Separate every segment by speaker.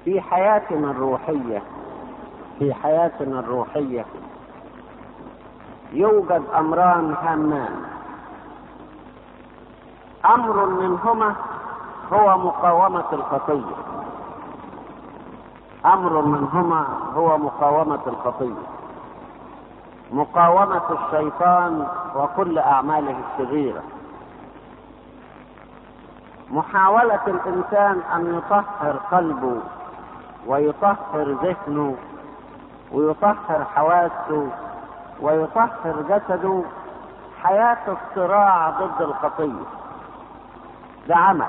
Speaker 1: في حياتنا الروحية في حياتنا الروحية يوجد أمران هامان أمر منهما هو مقاومة الخطية أمر منهما هو مقاومة الخطية مقاومة الشيطان وكل أعماله الشريرة محاولة الإنسان أن يطهر قلبه ويطهر ذهنه ويطهر حواسه ويطهر جسده حياة الصراع ضد الخطية ده عمل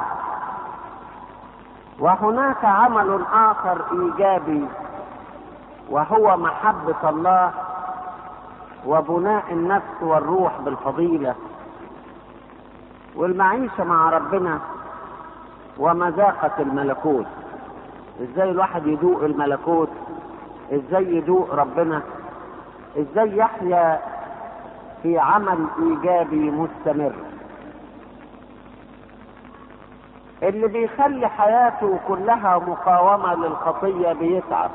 Speaker 1: وهناك عمل آخر إيجابي وهو محبة الله وبناء النفس والروح بالفضيلة والمعيشة مع ربنا ومذاقة الملكوت ازاي الواحد يدوق الملكوت ازاي يدوق ربنا ازاي يحيا في عمل ايجابي مستمر اللي بيخلي حياته كلها مقاومة للخطية بيتعب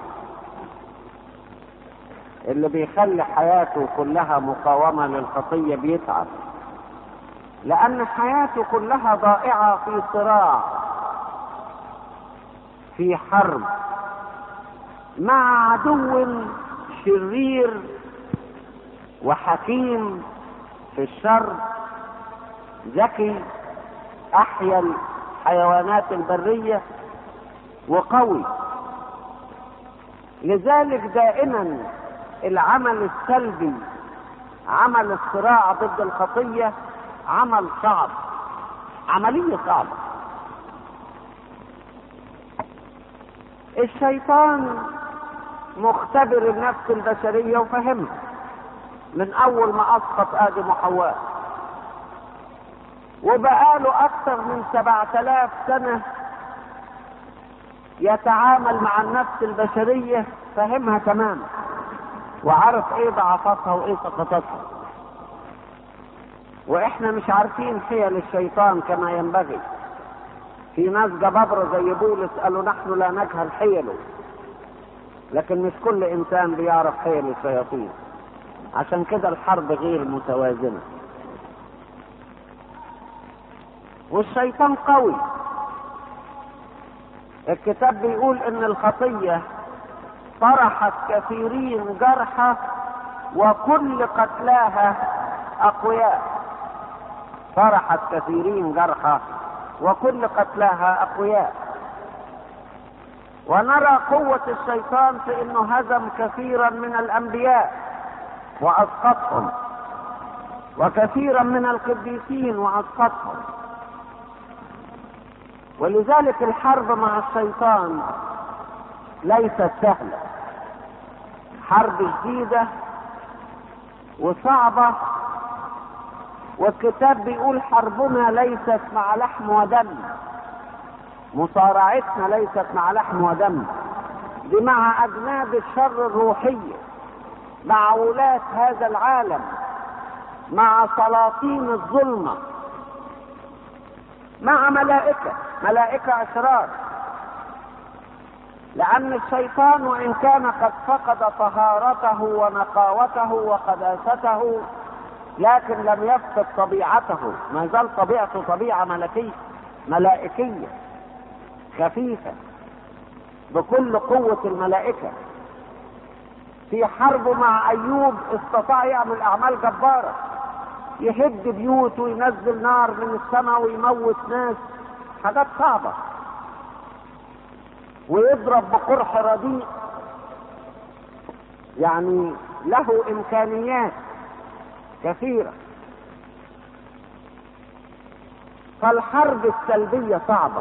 Speaker 1: اللي بيخلي حياته كلها مقاومة للخطية بيتعب لأن حياته كلها ضائعة في صراع في حرب مع عدو شرير وحكيم في الشر ذكي أحيا الحيوانات البرية وقوي لذلك دائما العمل السلبي عمل الصراع ضد الخطية عمل صعب عملية صعبة الشيطان مختبر النفس البشرية وفهمها من أول ما أسقط آدم وحواء وبقاله أكثر من سبعة آلاف سنة يتعامل مع النفس البشرية فهمها تماما وعرف ايه ضعفاتها وايه سقطاتها واحنا مش عارفين حيل الشيطان كما ينبغي في ناس جبابرة زي بولس قالوا نحن لا نجهل حيله لكن مش كل انسان بيعرف حيل الشياطين عشان كده الحرب غير متوازنة والشيطان قوي الكتاب بيقول ان الخطية طرحت كثيرين جرحى وكل قتلاها اقوياء طرحت كثيرين جرحى وكل قتلاها اقوياء ونرى قوة الشيطان في انه هزم كثيرا من الانبياء واسقطهم وكثيرا من القديسين واسقطهم ولذلك الحرب مع الشيطان ليست سهلة حرب شديدة وصعبة والكتاب بيقول حربنا ليست مع لحم ودم مصارعتنا ليست مع لحم ودم دي مع أجناد الشر الروحية مع ولاة هذا العالم مع سلاطين الظلمة مع ملائكة ملائكة أشرار لأن الشيطان وإن كان قد فقد طهارته ونقاوته وقداسته لكن لم يفقد طبيعته ما زال طبيعته طبيعة ملكية ملائكية خفيفة بكل قوة الملائكة في حربه مع أيوب استطاع يعمل أعمال جبارة يهد بيوت وينزل نار من السماء ويموت ناس حاجات صعبة ويضرب بقرح رديء يعني له إمكانيات كثيرة فالحرب السلبية صعبة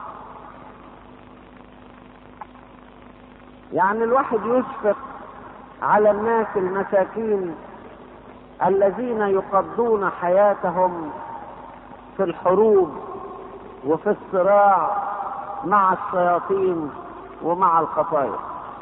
Speaker 1: يعني الواحد يشفق على الناس المساكين الذين يقضون حياتهم في الحروب وفي الصراع مع الشياطين ومع الخطايا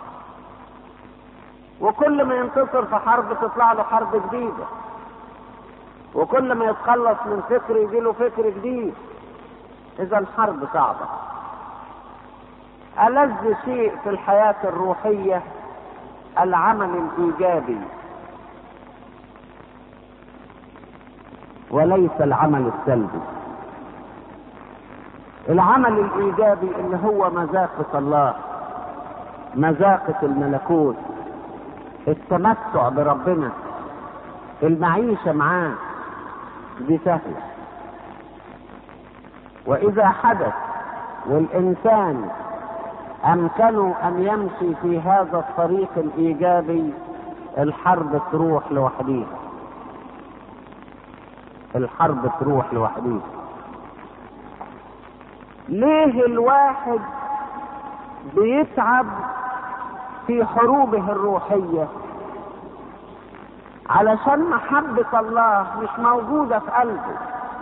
Speaker 1: وكل ما ينتصر في حرب تطلع له حرب جديدة وكل ما يتخلص من فكر يجي له فكر جديد اذا الحرب صعبة ألذ شيء في الحياة الروحية العمل الإيجابي وليس العمل السلبي العمل الإيجابي اللي هو مذاقة الله مذاقة الملكوت التمتع بربنا المعيشة معاه دي سهلة وإذا حدث والإنسان أمكنه أن يمشي في هذا الطريق الإيجابي الحرب تروح لوحديها الحرب تروح لوحديها ليه الواحد بيتعب في حروبه الروحية علشان محبة الله مش موجودة في قلبه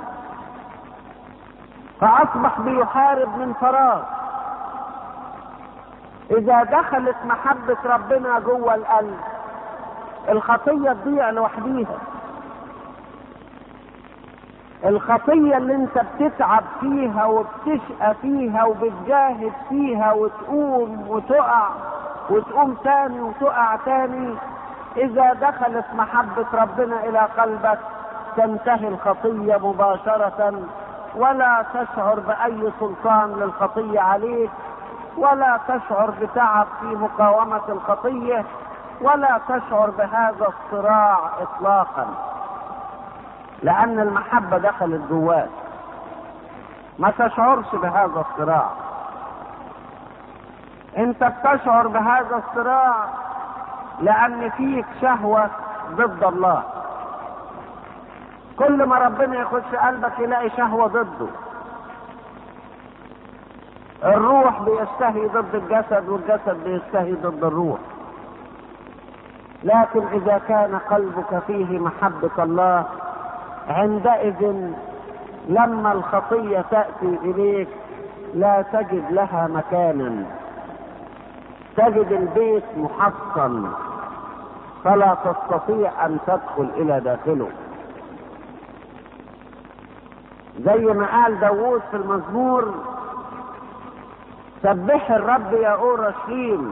Speaker 1: فأصبح بيحارب من فراغ إذا دخلت محبة ربنا جوه القلب الخطية تضيع لوحديها الخطية اللي انت بتتعب فيها وبتشقى فيها وبتجاهد فيها وتقوم وتقع وتقوم تاني وتقع تاني اذا دخلت محبة ربنا الى قلبك تنتهي الخطية مباشرة ولا تشعر باي سلطان للخطية عليك ولا تشعر بتعب في مقاومة الخطية ولا تشعر بهذا الصراع اطلاقا لان المحبة دخلت جواك ما تشعرش بهذا الصراع انت بتشعر بهذا الصراع لان فيك شهوة ضد الله كل ما ربنا يخش قلبك يلاقي شهوة ضده الروح بيستهي ضد الجسد والجسد بيستهي ضد الروح لكن اذا كان قلبك فيه محبة الله عندئذ لما الخطية تأتي إليك لا تجد لها مكانا تجد البيت محصن فلا تستطيع أن تدخل إلى داخله زي ما قال داوود في المزمور سبحي الرب يا أورشليم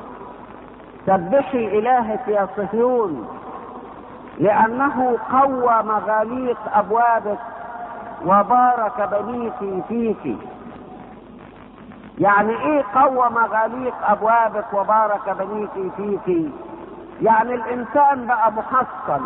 Speaker 1: سبحي إلهك يا صهيون لأنه قوى مغاليق أبوابك وبارك بنيك فيك يعني ايه قوى مغاليق ابوابك وبارك بنيك فيك يعني الانسان بقى محصن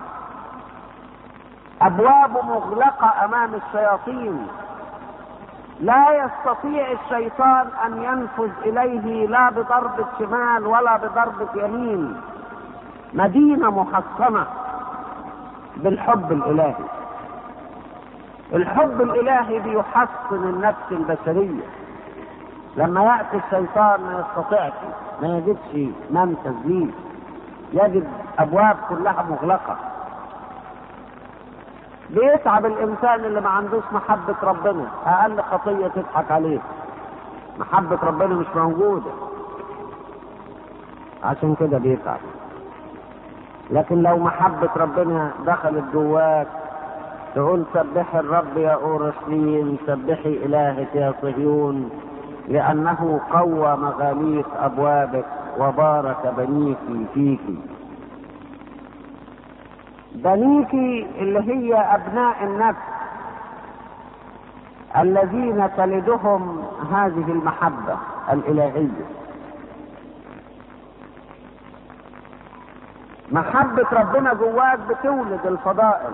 Speaker 1: ابوابه مغلقه امام الشياطين لا يستطيع الشيطان ان ينفذ اليه لا بضربه شمال ولا بضربه يمين مدينه محصنه بالحب الالهي الحب الالهي بيحصن النفس البشريه لما ياتي الشيطان ما يستطيعش ما يجدش منفذ ليه يجد ابواب كلها مغلقه بيتعب الانسان اللي ما عندوش محبه ربنا اقل خطيه تضحك عليه محبه ربنا مش موجوده عشان كده بيتعب لكن لو محبه ربنا دخلت جواك تقول سبحي الرب يا اورشليم سبحي الهك يا صهيون لأنه قوى مغاليق أبوابك وبارك بنيك فيك بنيك اللي هي أبناء النفس الذين تلدهم هذه المحبة الإلهية محبة ربنا جواك بتولد الفضائل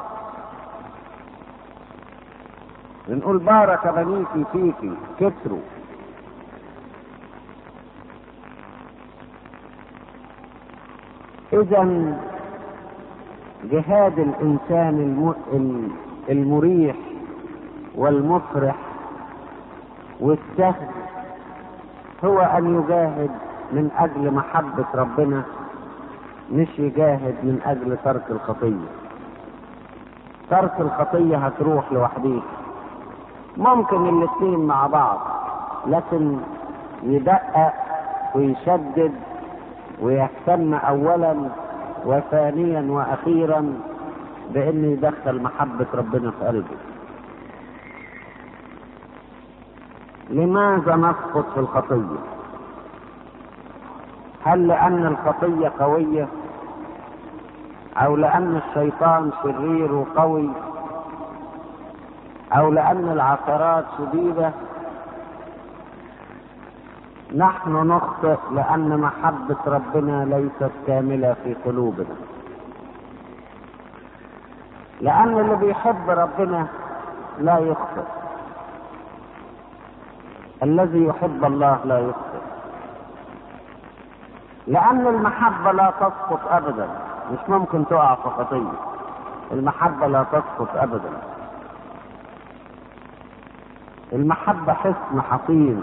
Speaker 1: بنقول بارك بنيك فيك كتروا اذا جهاد الانسان الم... المريح والمفرح والسهل هو ان يجاهد من اجل محبة ربنا مش يجاهد من اجل ترك الخطية ترك الخطية هتروح لوحديك ممكن الاثنين مع بعض لكن يدقق ويشدد ويهتم اولا وثانيا واخيرا بانه يدخل محبة ربنا في قلبه لماذا نسقط في الخطية هل لأن الخطية قوية أو لأن الشيطان شرير وقوي أو لأن العثرات شديدة نحن نخطئ لأن محبة ربنا ليست كاملة في قلوبنا لأن اللي بيحب ربنا لا يخطئ الذي يحب الله لا يخطئ لأن المحبة لا تسقط أبدا مش ممكن تقع في خطية المحبة لا تسقط أبدا المحبة حسن حصين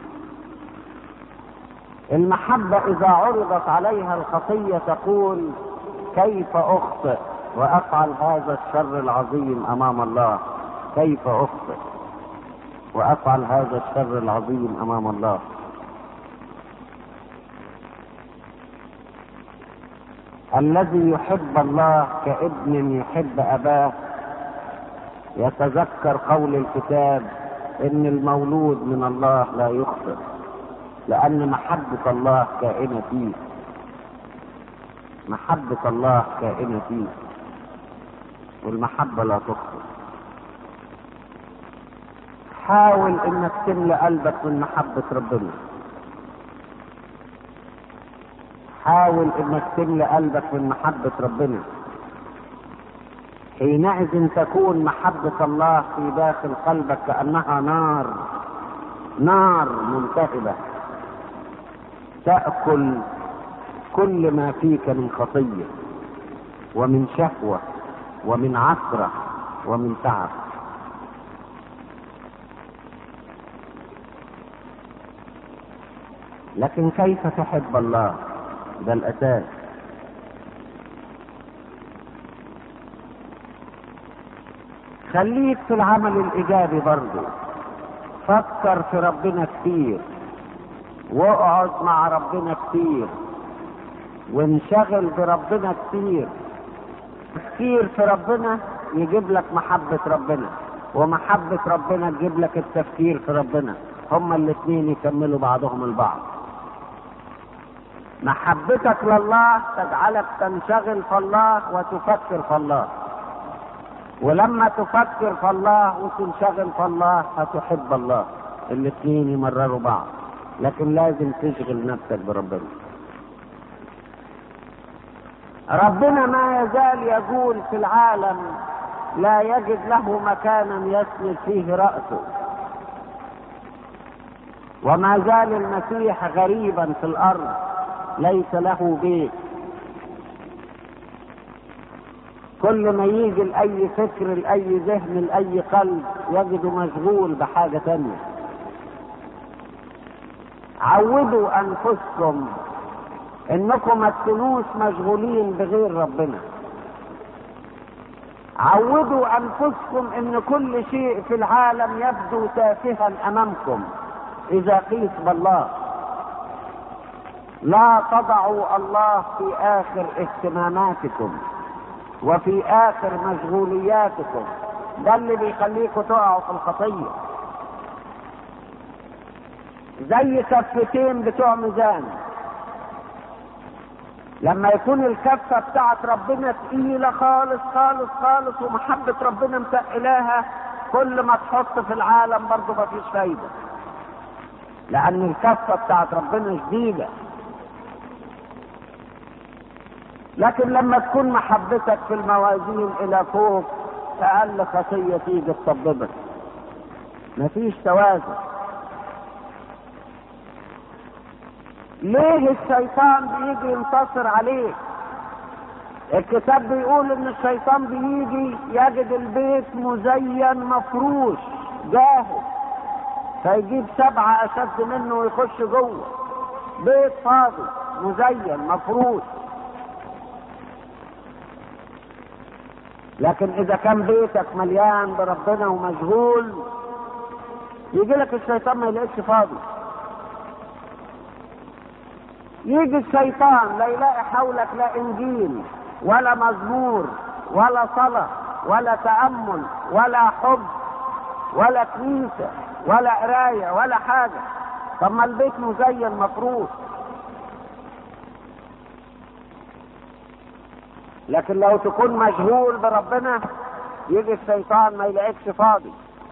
Speaker 1: المحبة إذا عرضت عليها الخطية تقول كيف أخطئ وأفعل هذا الشر العظيم أمام الله كيف أخطئ وأفعل هذا الشر العظيم أمام الله الذي يحب الله كابن يحب أباه يتذكر قول الكتاب إن المولود من الله لا يخطئ لأن محبة الله كائنة فيه محبة الله كائنة فيه والمحبة لا تخطئ حاول انك تملى قلبك من محبة ربنا حاول انك تملى قلبك من محبة ربنا حينئذ تكون محبة الله في داخل قلبك كأنها نار نار ملتهبة تأكل كل ما فيك من خطية ومن شهوة ومن عثرة ومن تعب لكن كيف تحب الله ده الأساس خليك في العمل الإيجابي برضه فكر في ربنا كتير واقعد مع ربنا كتير وانشغل بربنا كتير تفكير في ربنا يجيب لك محبة ربنا ومحبة ربنا تجيب لك التفكير في ربنا هما الاثنين يكملوا بعضهم البعض محبتك لله تجعلك تنشغل في الله وتفكر في الله ولما تفكر في الله وتنشغل في الله هتحب الله الاثنين يمرروا بعض لكن لازم تشغل نفسك بربنا ربنا ما يزال يقول في العالم لا يجد له مكانا يسند فيه رأسه وما زال المسيح غريبا في الأرض ليس له بيت كل ما يجي لأي فكر لأي ذهن لأي قلب يجده مشغول بحاجة تانية عودوا أنفسكم انكم ما تكونوش مشغولين بغير ربنا عودوا انفسكم ان كل شيء في العالم يبدو تافها امامكم اذا قيس بالله لا تضعوا الله في اخر اهتماماتكم وفي اخر مشغولياتكم ده اللي بيخليكم تقعوا في الخطيه زي كفتين بتوع ميزان لما يكون الكفه بتاعت ربنا تقيله خالص خالص خالص ومحبه ربنا متقلاها كل ما تحط في العالم برضه مفيش فايده لان الكفه بتاعت ربنا شديده لكن لما تكون محبتك في الموازين الى فوق اقل خطيه تيجي تطببك مفيش توازن ليه الشيطان بيجي ينتصر عليك الكتاب بيقول ان الشيطان بيجي يجد البيت مزين مفروش جاهز فيجيب سبعة أشد منه ويخش جوه بيت فاضي مزين مفروش لكن إذا كان بيتك مليان بربنا ومشغول يجي لك الشيطان ما يلاقيش فاضي يجي الشيطان لا يلاقي حولك لا انجيل ولا مزمور ولا صلاة ولا تأمل ولا حب ولا كنيسة ولا قراية ولا حاجة طب ما البيت مزين مفروض لكن لو تكون مشغول بربنا يجي الشيطان ما يلاقيكش فاضي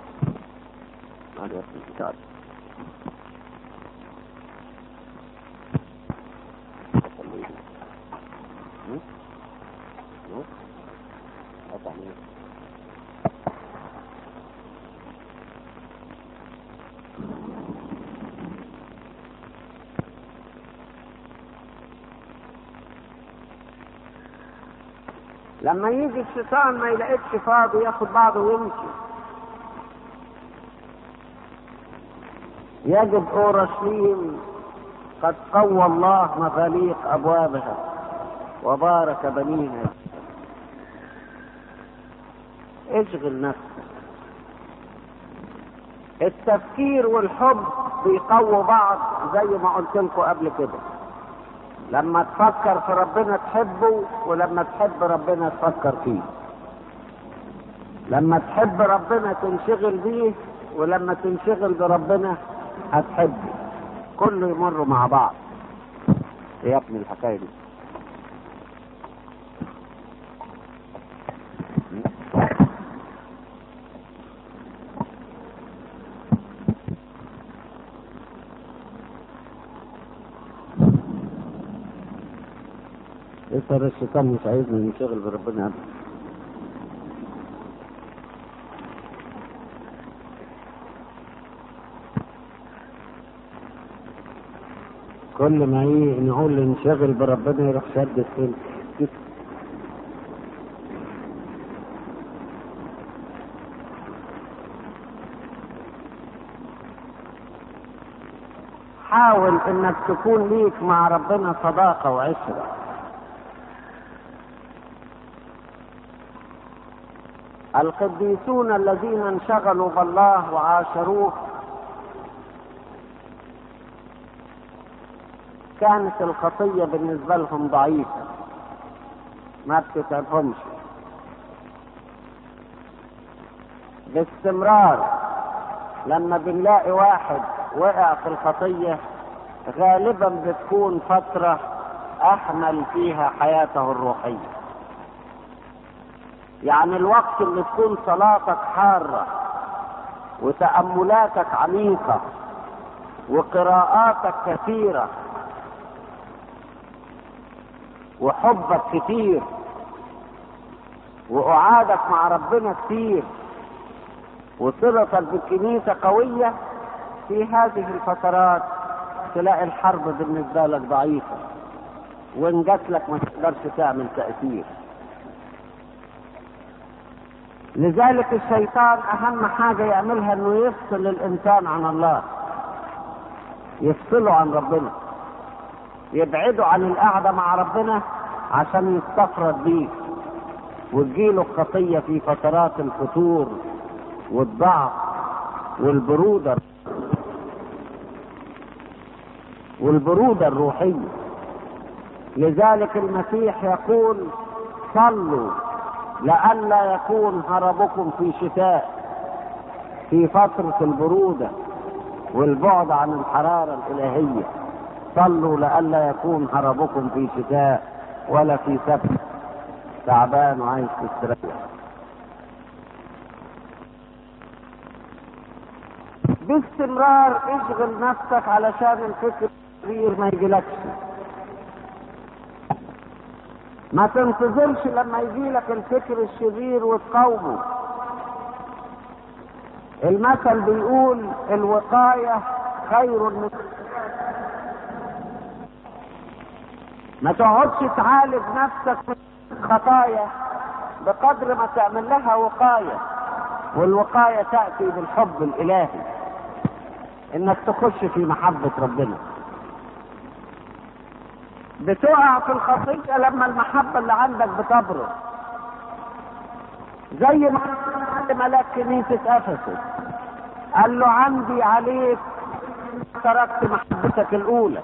Speaker 1: لما يجي الشيطان ما يلاقيكش فاضي ياخد بعضه ويمشي يجد اورشليم قد قوى الله مغاليق ابوابها وبارك بنيها اشغل نفسك التفكير والحب بيقووا بعض زي ما قلت لكم قبل كده لما تفكر في ربنا تحبه ولما تحب ربنا تفكر فيه لما تحب ربنا تنشغل بيه ولما تنشغل بربنا هتحبه كله يمر مع بعض يا ابني الحكايه دي يظهر الشيطان مش عايزنا ننشغل بربنا ابدا كل ما ي- نقول ننشغل بربنا يروح شد السلك حاول انك تكون ليك مع ربنا صداقة وعشرة القديسون الذين انشغلوا بالله وعاشروه كانت الخطية بالنسبة لهم ضعيفة ما بتتعبهمش باستمرار لما بنلاقي واحد وقع في الخطية غالبا بتكون فترة أحمل فيها حياته الروحية يعني الوقت اللي تكون صلاتك حارة وتأملاتك عميقة وقراءاتك كثيرة وحبك كتير وقعادك مع ربنا كتير وصلتك بالكنيسة قوية في هذه الفترات تلاقي الحرب بالنسبة لك ضعيفة وإن جات لك ما تقدرش تعمل تأثير لذلك الشيطان أهم حاجة يعملها إنه يفصل الإنسان عن الله يفصله عن ربنا يبعده عن القعدة مع ربنا عشان يستفرد بيه وتجيله الخطية في فترات الفتور والضعف والبرودة والبرودة الروحية لذلك المسيح يقول صلوا لئلا يكون هربكم في شتاء في فترة البرودة والبعد عن الحرارة الإلهية صلوا لئلا يكون هربكم في شتاء ولا في سبت تعبان وعايز تستريح باستمرار اشغل نفسك علشان الفكر الكبير ما يجيلكش ما تنتظرش لما يجيلك الفكر الشرير وتقاومه المثل بيقول الوقاية خير من ما تقعدش تعالج نفسك من الخطايا بقدر ما تعمل لها وقاية والوقاية تأتي بالحب الإلهي إنك تخش في محبة ربنا بتقع في الخطيئة لما المحبة اللي عندك بتبرد زي ما قال ملاك كنيسة أفسس قال له عندي عليك تركت محبتك الأولى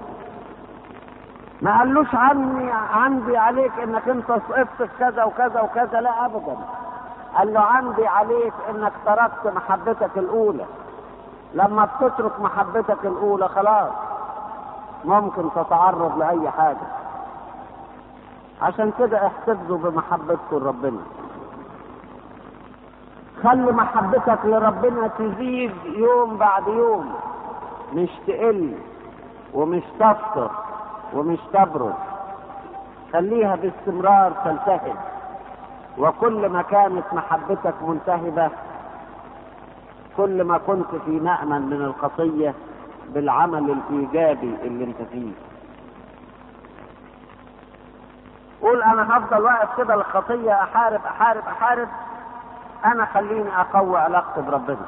Speaker 1: ما قالوش عني عندي عليك انك انت سقطت في كذا وكذا وكذا لا ابدا قال له عندي عليك انك تركت محبتك الاولى لما بتترك محبتك الاولى خلاص ممكن تتعرض لاي حاجه عشان كده احتفظوا بمحبتكم لربنا خلي محبتك لربنا تزيد يوم بعد يوم مش تقل ومش تفطر ومش تبرد خليها باستمرار تلتهب وكل ما كانت محبتك ملتهبة كل ما كنت في مأمن من الخطية بالعمل الإيجابي اللي انت فيه قول انا هفضل واقف كده الخطية احارب احارب احارب انا خليني اقوي علاقتي بربنا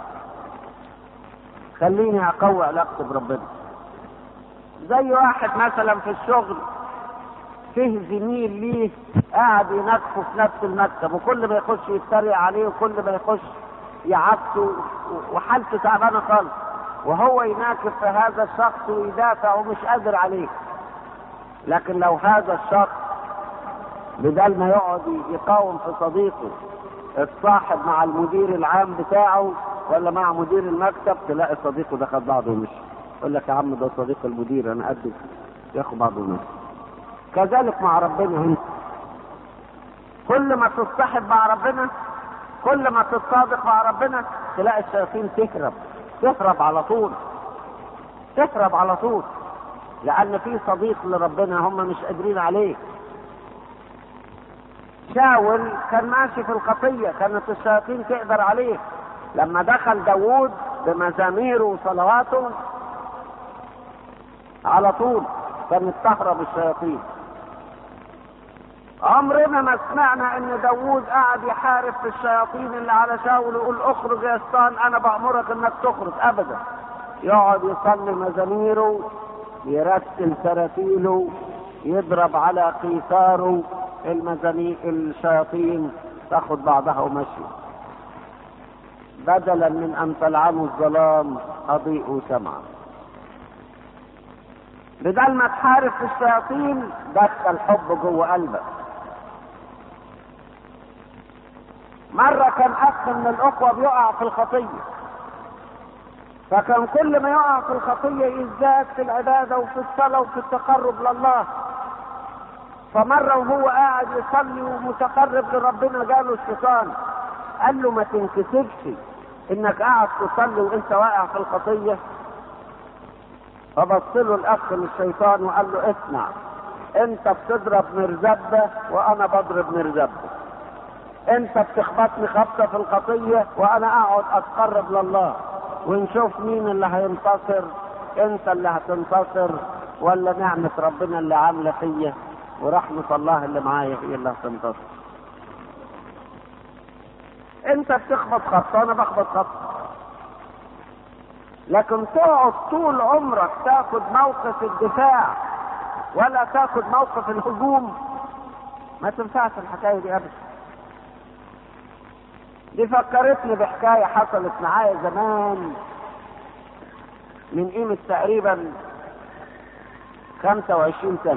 Speaker 1: خليني اقوي علاقتي بربنا زي واحد مثلا في الشغل فيه زميل ليه قاعد ينكفه في نفس المكتب وكل ما يخش يتريق عليه وكل ما يخش يعكسه وحالته تعبانه خالص وهو يناكف في هذا الشخص ويدافع ومش قادر عليه لكن لو هذا الشخص بدل ما يقعد يقاوم في صديقه اتصاحب مع المدير العام بتاعه ولا مع مدير المكتب تلاقي صديقه ده خد بعضه ومشي يقول لك يا عم ده صديق المدير انا قد ياخد بعضه ومشي كذلك مع ربنا انت كل ما تصطحب مع ربنا كل ما تتصادق مع ربنا تلاقي الشياطين تهرب تهرب على طول تهرب على طول لان في صديق لربنا هم مش قادرين عليه شاول كان ماشي في الخطية كانت الشياطين تقدر عليه لما دخل داوود بمزاميره وصلواته على طول كانت تهرب الشياطين عمرنا ما سمعنا ان داوود قاعد يحارب في الشياطين اللي على شاول ويقول اخرج يا شيطان انا بامرك انك تخرج ابدا يقعد يصلي مزاميره يرتل تراتيله يضرب على قيثاره المزامير الشياطين تاخد بعضها ومشي بدلا من ان تلعنوا الظلام اضيئوا سمعا بدل ما تحارب في الشياطين دخل حب جوه قلبك مرة كان أخ من الأخوة بيقع في الخطية فكان كل ما يقع في الخطية يزداد في العبادة وفي الصلاة وفي التقرب لله فمرة وهو قاعد يصلي ومتقرب لربنا جاله الشيطان قال له ما تنكسبش انك قاعد تصلي وانت واقع في الخطية فبص له الاخ للشيطان وقال له اسمع انت بتضرب مرزبة وانا بضرب مرزبة انت بتخبطني خبطة في الخطية وانا اقعد اتقرب لله ونشوف مين اللي هينتصر انت اللي هتنتصر ولا نعمة ربنا اللي عاملة فيا ورحمة الله اللي معايا هي اللي هتنتصر انت بتخبط خط انا بخبط خط لكن تقعد طول عمرك تاخد موقف الدفاع ولا تاخد موقف الهجوم ما تنفعش الحكايه دي ابدا دي فكرتني بحكايه حصلت معايا زمان من قيمه تقريبا 25 سنه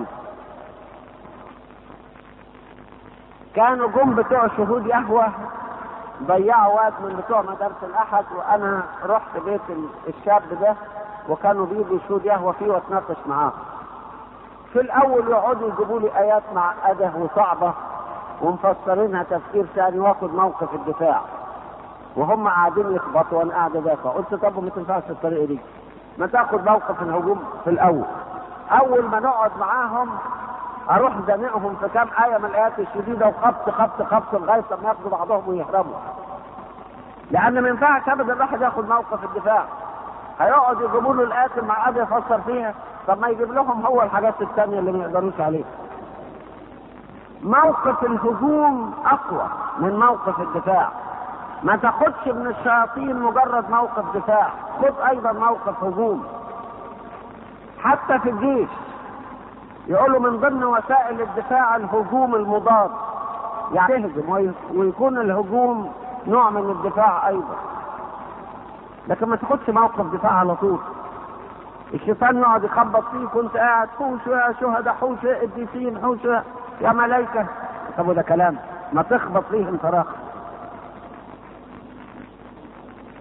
Speaker 1: كانوا جم بتوع شهود يهوه ضيعوا وقت من بتوع مدارس الاحد وانا رحت بيت الشاب ده وكانوا بيجوا شهود يهوه فيه واتناقش معاه في الاول يقعدوا يجيبوا لي ايات معقده وصعبه ومفسرينها تفسير ثاني واخد موقف الدفاع وهم قاعدين يخبطوا وانا قاعد ادافع قلت طب ما تنفعش الطريقه دي ما تاخد موقف الهجوم في الاول اول ما نقعد معاهم اروح زنقهم في كام ايه من الايات الشديده وخبط خبط خبط لغايه لما ياخدوا بعضهم ويهربوا لان ما ينفعش ابدا الواحد ياخد موقف الدفاع هيقعد يجيبوا له الايات المعقده يفسر فيها طب ما يجيب لهم هو الحاجات الثانيه اللي ما يقدروش عليها موقف الهجوم اقوى من موقف الدفاع ما تاخدش من الشياطين مجرد موقف دفاع خد ايضا موقف هجوم حتى في الجيش يقولوا من ضمن وسائل الدفاع الهجوم المضاد يعني تهجم ويكون الهجوم نوع من الدفاع ايضا لكن ما تاخدش موقف دفاع على طول الشيطان يقعد يخبط فيك وانت قاعد حوشوا يا شهداء حوشوا يا قديسين حوشوا يا ملائكه طب وده كلام ما تخبط فيه انت راخ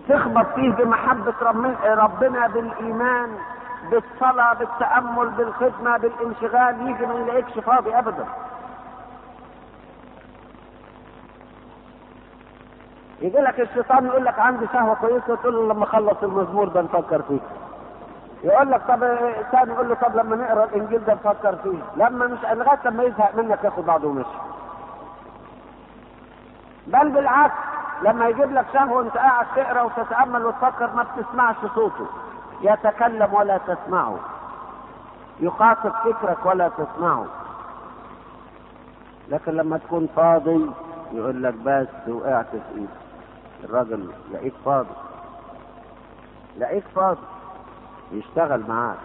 Speaker 1: تخبط فيه بمحبة ربنا بالإيمان بالصلاة بالتأمل بالخدمة بالانشغال يجي ما يلاقيكش فاضي أبدا يجي لك الشيطان يقول لك عندي شهوة كويسة تقول له لما اخلص المزمور ده نفكر فيه يقول لك طب ثاني يقول له طب لما نقرا الانجيل ده نفكر فيه لما مش لغايه لما يزهق منك ياخد بعضه ومشي بل بالعكس لما يجيب لك شهوه وانت قاعد تقرا وتتامل وتفكر ما بتسمعش صوته يتكلم ولا تسمعه يخاطب فكرك ولا تسمعه لكن لما تكون فاضي يقول لك بس وقعت في ايدي الراجل لقيت فاضي لقيت فاضي يشتغل معاك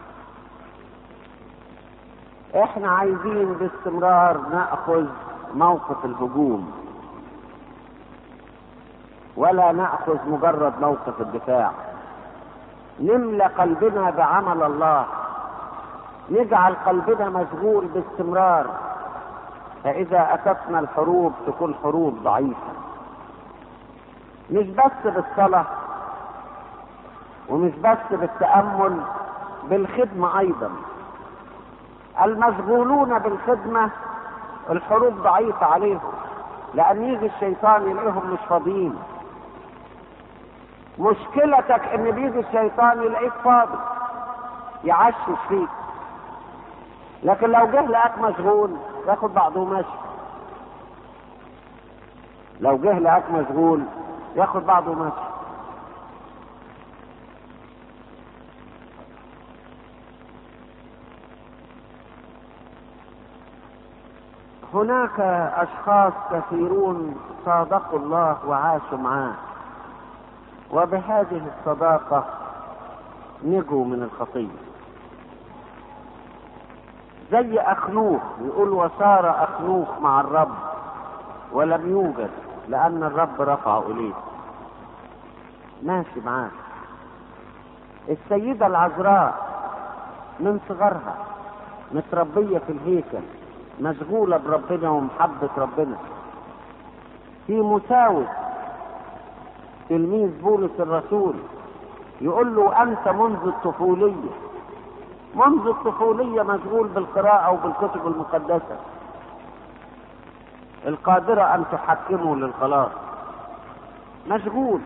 Speaker 1: احنا عايزين باستمرار ناخذ موقف الهجوم ولا ناخذ مجرد موقف الدفاع نملى قلبنا بعمل الله نجعل قلبنا مشغول باستمرار فاذا اتتنا الحروب تكون حروب ضعيفه مش بس بالصلاه ومش بس بالتامل بالخدمه ايضا المشغولون بالخدمه الحروب ضعيفه عليهم لان يجي الشيطان يلاقيهم مش فاضيين مشكلتك ان بيجي الشيطان يلاقيك فاضي يعشش فيك لكن لو جه لقاك مشغول ياخد بعضه ماشي لو جه لقاك مشغول ياخد بعضه ماشي هناك اشخاص كثيرون صادقوا الله وعاشوا معاه وبهذه الصداقه نجوا من الخطيه زي اخنوخ يقول وصار اخنوخ مع الرب ولم يوجد لان الرب رفعه اليه ماشي معاه السيده العذراء من صغرها متربيه في الهيكل مشغوله بربنا ومحبه ربنا في مساوس تلميذ بولس الرسول يقول له انت منذ الطفوليه منذ الطفولية مشغول بالقراءة وبالكتب المقدسة القادرة أن تحكمه للخلاص مشغول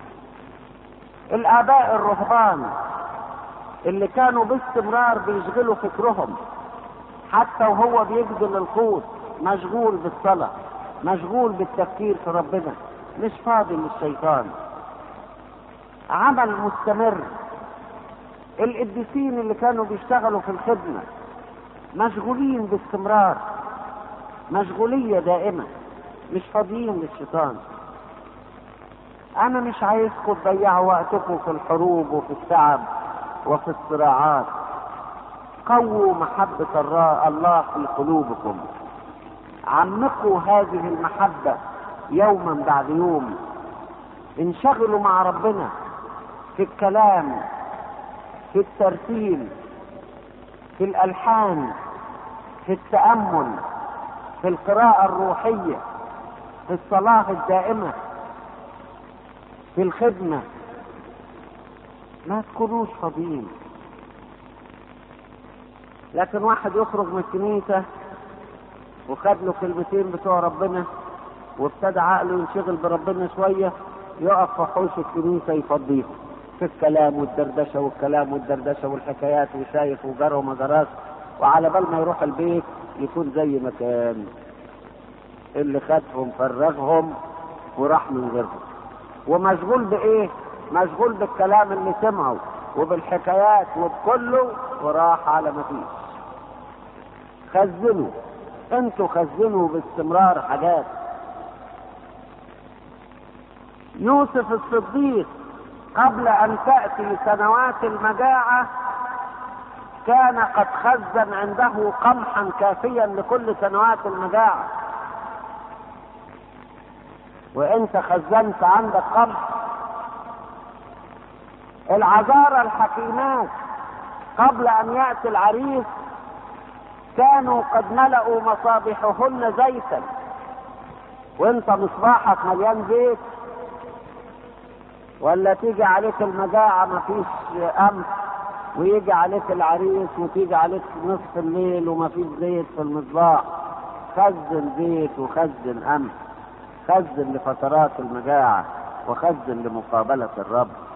Speaker 1: الآباء الرهبان اللي كانوا باستمرار بيشغلوا فكرهم حتى وهو بيجدل القوت مشغول بالصلاة مشغول بالتفكير في ربنا مش فاضي للشيطان عمل مستمر القديسين اللي كانوا بيشتغلوا في الخدمة مشغولين باستمرار مشغولية دائمة مش فاضيين للشيطان أنا مش عايزكم تضيعوا وقتكم في الحروب وفي التعب وفي الصراعات قووا محبة الله في قلوبكم عمقوا هذه المحبة يوما بعد يوم انشغلوا مع ربنا في الكلام في الترتيل في الالحان في التامل في القراءه الروحيه في الصلاه الدائمه في الخدمه ما تكونوش فاضيين لكن واحد يخرج من الكنيسه وخد له كلمتين بتوع ربنا وابتدى عقله ينشغل بربنا شويه يقف في حوش الكنيسه يفضيهم في الكلام والدردشه والكلام والدردشه والحكايات وشايف وجرى وما جراش وعلى بال ما يروح البيت يكون زي ما كان اللي خدهم فرغهم وراح من غيرهم ومشغول بايه؟ مشغول بالكلام اللي سمعه وبالحكايات وبكله وراح على ما فيش خزنوا انتوا خزنوا باستمرار حاجات يوسف الصديق قبل ان تاتي سنوات المجاعه كان قد خزن عنده قمحا كافيا لكل سنوات المجاعه وانت خزنت عندك قمح العذارى الحكيمات قبل ان ياتي العريس كانوا قد ملأوا مصابيحهن زيتا وانت مصباحك مليان زيت ولا تيجي عليك المجاعة مفيش أمن ويجي عليك العريس وتيجي عليك نصف الليل ومفيش زيت في المصباح خزن زيت وخزن أمن خزن لفترات المجاعة وخزن لمقابلة الرب